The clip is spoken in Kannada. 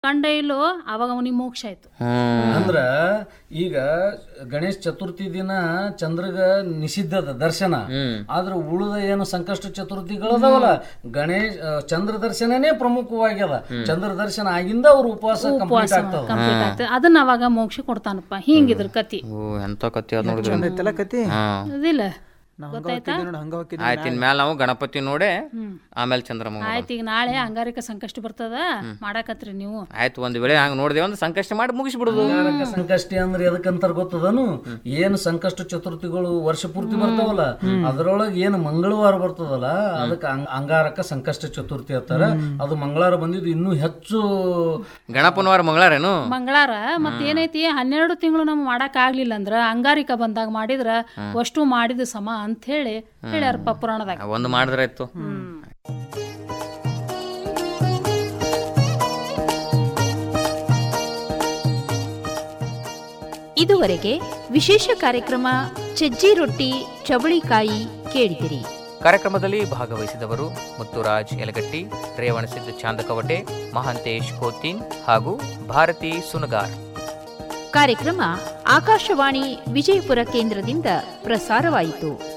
ಕಂಡ ಇಲ್ಲೋ ಅವಾಗ ಅವನಿಗೆ ಮೋಕ್ಷ ಆಯ್ತು ಹ್ಮ್ ಅಂದ್ರ ಈಗ ಗಣೇಶ ಚತುರ್ಥಿ ದಿನ ಚಂದ್ರಗ ನಿಷಿದ್ಧದ ದರ್ಶನ ಆದ್ರ ಉಳಿದ ಏನು ಸಂಕಷ್ಟ ಚತುರ್ಥಿಗಳದಾವಲ್ಲ ಗಣೇಶ್ ಆ, ಚಂದ್ರ ದರ್ಶನನೇ ಪ್ರಮುಖವಾಗ್ಯದ ಚಂದ್ರ ದರ್ಶನ ಆಗಿಂದ ಅವ್ರ ಉಪವಾಸ ಕಂಪ್ಲೀಟ್ ಆಗ್ತದ ಕಂಪ್ಲೀಟ್ ಆಗ್ತದೆ ಅದನ್ನ ಅವಾಗ ಮೋಕ್ಷ ಕೊಡ್ತಾನಪ್ಪ ಹಿಂಗಿದ್ರ ಕತಿ ಓ ಎಂತ ಕತ್ತಿ ಅದ್ ನೋಡಿದ್ರಿ ಐತಲ್ಲ ಕತಿ ಹಾ ಅದಿಲ್ಲ ನಾ ಹಂಗ ಹೋಗ್ತಿದ್ದೆ ನೋಡಿ ಹಂಗ ಹೋಗ್ತಿದ್ದೆ ಆಯ್ತು ಇನ್ಮ್ಯಾಲ ನಾವು ಗಣಪತಿ ನೋಡೆ ಆಮೇಲೆ ಚಂದ್ರಮ್ಮ ನೋಡೋಣ. ಆಯ್ತು ಈಗ ನಾಳೆ ಅಂಗಾರಿಕ ಸಂಕಷ್ಟ ಬರ್ತದ ಮಾಡಾಕತ್ರಿ ನೀವು ಆಯ್ತು ಒಂದ್ ವೇಳೆ ಹಂಗ ನೋಡಿದೆ ಒಂದು ಸಂಕಷ್ಟ ಮಾಡಿ ಮುಗಿಸ್ಬಿಡುದು ಅಂಗಾರಕ ಸಂಕಷ್ಟಿ ಅಂದ್ರೆ ಎದಕ್ಕಂತಾರ ಗೊತ್ತದನು ಏನು ಸಂಕಷ್ಟ ಚತುರ್ಥಿಗಳು ವರ್ಷ ಪೂರ್ತಿ ಬರ್ತಾವಲ್ಲ ಅದ್ರೊಳಗೆ ಏನು ಮಂಗಳವಾರ ಬರ್ತದಲ್ಲ ಅದಕ್ಕೆ ಅಂಗಾರಕ ಸಂಕಷ್ಟ ಚತುರ್ಥಿ ಅಂತಾರ ಅದು ಮಂಗಳವಾರ ಬಂದಿದ್ದು ಇನ್ನೂ ಹೆಚ್ಚು ಗಣಪನವಾರ ಮಂಗಳಾರೇನು ಮಂಗಳಾರ ಮತ್ ಏನೈತಿ ಹನ್ನೆರಡು ತಿಂಗಳು ನಮ್ಗೆ ಮಾಡಕ್ ಆಗ್ಲಿಲ್ಲ ಅಂದ್ರ ಅಂಗಾರಿಕ ಬಂದಾಗ ಮಾಡಿದ್ರ ಅಷ್ಟು ಮಾಡಿದ ಸಮ ಅಂತ ಹೇಳಿ ಹೇಳ್ಯಾರಪ್ಪ ಪುರಾಣದಾಗ ಒಂದು ಮಾಡಿದ್ರೆ ಆಯ್ತು ಇದುವರೆಗೆ ವಿಶೇಷ ಕಾರ್ಯಕ್ರಮ ಸಜ್ಜಿ ರೊಟ್ಟಿ ಚವಳಿಕಾಯಿ ಕೇಳಿದಿರಿ ಕಾರ್ಯಕ್ರಮದಲ್ಲಿ ಭಾಗವಹಿಸಿದವರು ಮುತ್ತುರಾಜ್ ಯಲಗಟ್ಟಿ ರೇವಣಸಿದ್ದ ಚಾಂದಕವಟೆ ಮಹಾಂತೇಶ್ ಕೋತಿನ್ ಹಾಗೂ ಭಾರತಿ ಸುನಗಾರ್ ಕಾರ್ಯಕ್ರಮ ಆಕಾಶವಾಣಿ ವಿಜಯಪುರ ಕೇಂದ್ರದಿಂದ ಪ್ರಸಾರವಾಯಿತು